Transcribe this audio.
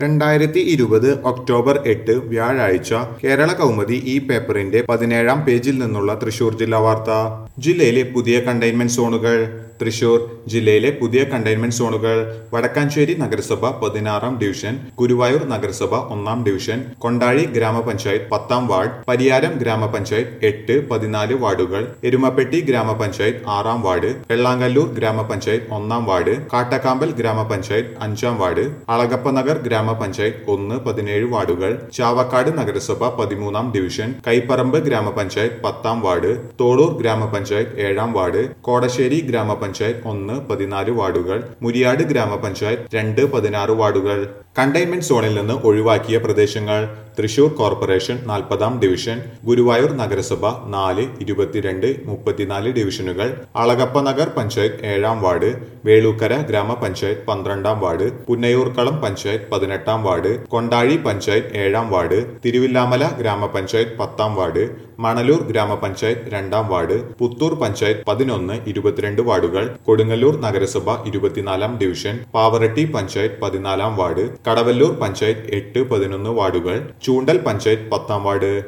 രണ്ടായിരത്തി ഇരുപത് ഒക്ടോബർ എട്ട് വ്യാഴാഴ്ച കേരള കൗമുദി ഈ പേപ്പറിന്റെ പതിനേഴാം പേജിൽ നിന്നുള്ള തൃശൂർ ജില്ലാ വാർത്ത ജില്ലയിലെ പുതിയ കണ്ടെയ്ൻമെന്റ് സോണുകൾ തൃശൂർ ജില്ലയിലെ പുതിയ കണ്ടെയ്ൻമെന്റ് സോണുകൾ വടക്കാഞ്ചേരി നഗരസഭ പതിനാറാം ഡിവിഷൻ ഗുരുവായൂർ നഗരസഭ ഒന്നാം ഡിവിഷൻ കൊണ്ടാഴി ഗ്രാമപഞ്ചായത്ത് പത്താം വാർഡ് പരിയാരം ഗ്രാമപഞ്ചായത്ത് എട്ട് പതിനാല് വാർഡുകൾ എരുമപ്പെട്ടി ഗ്രാമപഞ്ചായത്ത് ആറാം വാർഡ് വെള്ളാങ്കല്ലൂർ ഗ്രാമപഞ്ചായത്ത് ഒന്നാം വാർഡ് കാട്ടക്കാമ്പൽ ഗ്രാമപഞ്ചായത്ത് അഞ്ചാം വാർഡ് അളഗപ്പ നഗർ ഗ്രാമപഞ്ചായത്ത് ഒന്ന് പതിനേഴ് വാർഡുകൾ ചാവക്കാട് നഗരസഭ പതിമൂന്നാം ഡിവിഷൻ കൈപ്പറമ്പ് ഗ്രാമപഞ്ചായത്ത് പത്താം വാർഡ് തോളൂർ ഗ്രാമപഞ്ചായത്ത് ഏഴാം വാർഡ് കോടശ്ശേരി ഗ്രാമപഞ്ചായത്ത് ഒന്ന് പതിനാല് വാർഡുകൾ മുരിയാട് ഗ്രാമപഞ്ചായത്ത് രണ്ട് പതിനാറ് വാർഡുകൾ കണ്ടെയ്ൻമെന്റ് സോണിൽ നിന്ന് ഒഴിവാക്കിയ പ്രദേശങ്ങൾ തൃശൂർ കോർപ്പറേഷൻ നാൽപ്പതാം ഡിവിഷൻ ഗുരുവായൂർ നഗരസഭ നാല് ഇരുപത്തിരണ്ട് മുപ്പത്തിനാല് ഡിവിഷനുകൾ അളഗപ്പ നഗർ പഞ്ചായത്ത് ഏഴാം വാർഡ് വേളൂക്കര ഗ്രാമപഞ്ചായത്ത് പന്ത്രണ്ടാം വാർഡ് പുന്നയൂർക്കളം പഞ്ചായത്ത് പതിനെട്ടാം വാർഡ് കൊണ്ടാഴി പഞ്ചായത്ത് ഏഴാം വാർഡ് തിരുവില്ലാമല ഗ്രാമപഞ്ചായത്ത് പത്താം വാർഡ് മണലൂർ ഗ്രാമപഞ്ചായത്ത് രണ്ടാം വാർഡ് പുത്തൂർ പഞ്ചായത്ത് പതിനൊന്ന് ഇരുപത്തിരണ്ട് വാർഡുകൾ കൊടുങ്ങല്ലൂർ നഗരസഭ ഇരുപത്തിനാലാം ഡിവിഷൻ പാവറട്ടി പഞ്ചായത്ത് പതിനാലാം വാർഡ് കടവല്ലൂർ പഞ്ചായത്ത് എട്ട് പതിനൊന്ന് വാർഡുകൾ ചൂണ്ടൽ പഞ്ചായത്ത് പത്താം വാർഡ്